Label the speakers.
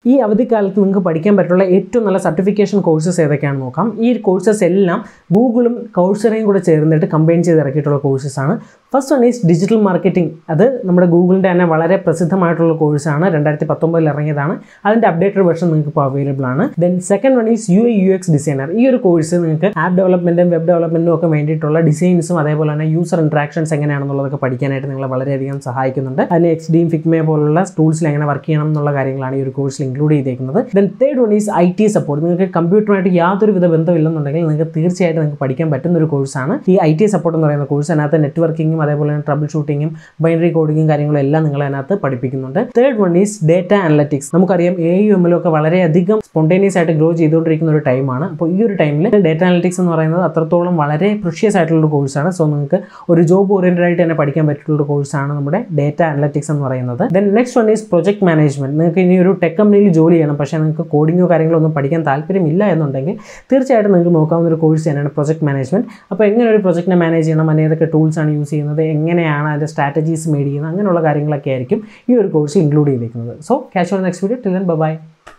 Speaker 1: ഈ അവധിക്കാലത്ത് നിങ്ങൾക്ക് പഠിക്കാൻ പറ്റുള്ള ഏറ്റവും നല്ല സർട്ടിഫിക്കേഷൻ കോഴ്സസ് ഏതൊക്കെയാണെന്ന് നോക്കാം ഈ കോഴ്സസ് എല്ലാം ഗൂഗിളും കൗഴ്സറയും കൂടെ ചേർന്നിട്ട് കമ്പൈൻ ചെയ്ത് ഇറക്കിയിട്ടുള്ള കോഴ്സസ് ആണ് first one is digital marketing അത് നമ്മുടെ ഗൂഗിളിൻ്റെ തന്നെ വളരെ പ്രസിദ്ധമായിട്ടുള്ള കോഴ്സാണ് രണ്ടായിരത്തി പത്തൊമ്പതിൽ ഇറങ്ങിയതാണ് അതിൻ്റെ അപ്ഡേറ്റഡ് വെർഷൻ നിങ്ങൾക്ക് ഇപ്പോൾ അവൈലബിൾ ആണ് then second one is U I U X designer ഈ ഒരു കോഴ്സ് നിങ്ങൾക്ക് ആപ്പ് ഡെവലപ്മെൻറ്റും വെബ് ഡെവലപ്മെൻറ്റും ഒക്കെ വേണ്ടിയിട്ടുള്ള ഡിസൈൻസും അതേപോലെ തന്നെ യൂസർ ഇൻട്രാക്ഷൻസ് എങ്ങനെയാണെന്നുള്ളതൊക്കെ പഠിക്കാനായിട്ട് നിങ്ങളെ വളരെയധികം സഹായിക്കുന്നുണ്ട് അതിന് എക്സ് ഡിയും ഫിക്മേ പോലുള്ള ടൂൾസിൽ എങ്ങനെ വർക്ക് ചെയ്യണം എന്നുള്ള കാര്യങ്ങളാണ് ഈ ഒരു കോഴ്സിൽ ഇൻക്ലൂഡ് ചെയ്തേക്കുന്നത് then third one is I T support നിങ്ങൾക്ക് കമ്പ്യൂട്ടറുമായിട്ട് യാതൊരു വിധ ബന്ധമില്ലെന്നുണ്ടെങ്കിൽ നിങ്ങൾക്ക് തീർച്ചയായിട്ടും നിങ്ങൾക്ക് പഠിക്കാൻ പറ്റുന്ന ഒരു കോഴ്സാണ് ഈ ഐ ടി സപ്പോർട്ട് എന്ന് പറയുന്ന കോഴ്സ് അതിനകത്ത് നെറ്റ്വർക്കിങ്ങും അതേപോലെ തന്നെ ട്രബിൾ ഷൂട്ടിങ്ങും ബൈനറി കോഡിങ്ങും കാര്യങ്ങളും എല്ലാം നിങ്ങൾ അതിനകത്ത് പഠിപ്പിക്കുന്നുണ്ട് third one is data analytics നമുക്കറിയാം എ യു എമ്മിലും ഒക്കെ വളരെയധികം സ്പോണ്ടേനിയസ് ആയിട്ട് ഗ്രോ ചെയ്തുകൊണ്ടിരിക്കുന്ന ഒരു ടൈമാണ് അപ്പോൾ ഈ ഒരു ടൈമിൽ ഡേറ്റ അനലറ്റിക്സ് എന്ന് പറയുന്നത് അത്രത്തോളം വളരെ പ്രഷ്യസ് ആയിട്ടുള്ള ഒരു കോഴ്സാണ് സോ നിങ്ങൾക്ക് ഒരു ജോബ് ഓറിയൻറ്റഡ് ആയിട്ട് തന്നെ പഠിക്കാൻ പറ്റുള്ള ഒരു കോഴ്സാണ് നമ്മുടെ ഡേറ്റ അനലറ്റിക്സ് എന്ന് പറയുന്നത് then next one is project management നിങ്ങൾക്ക് ഇനി ഒരു ടെക് കമ്പനിയിൽ ജോലി ചെയ്യണം പക്ഷേ നിങ്ങൾക്ക് കോഡിങ്ങോ കാര്യങ്ങളോ ഒന്നും പഠിക്കാൻ താല്പര്യമില്ല എന്നുണ്ടെങ്കിൽ തീർച്ചയായിട്ടും നിങ്ങൾക്ക് നോക്കാവുന്ന ഒരു കോഴ്സ് തന്നെയാണ് പ്രൊജക്ട് മാനേജ്മെന്റ് അപ്പോൾ എങ്ങനെ ഒരു പ്രൊജക്റ്റിനെ മാനേജ് ചെയ്യണം അതിന് ഏതൊക്കെ ടൂൾസ് ആണ് യൂസ് ചെയ്യുന്നത് എങ്ങനെയാണ് അതിൻ്റെ സ്ട്രാറ്റജീസ് മേഡ് ചെയ്യുന്നത് അങ്ങനെയുള്ള കാര്യങ്ങളൊക്കെ ആയിരിക്കും ഈ ഒരു കോഴ്സ് ഇൻക്ലൂഡ് ചെയ്തിരിക്കുന്നത് so catch on next video till by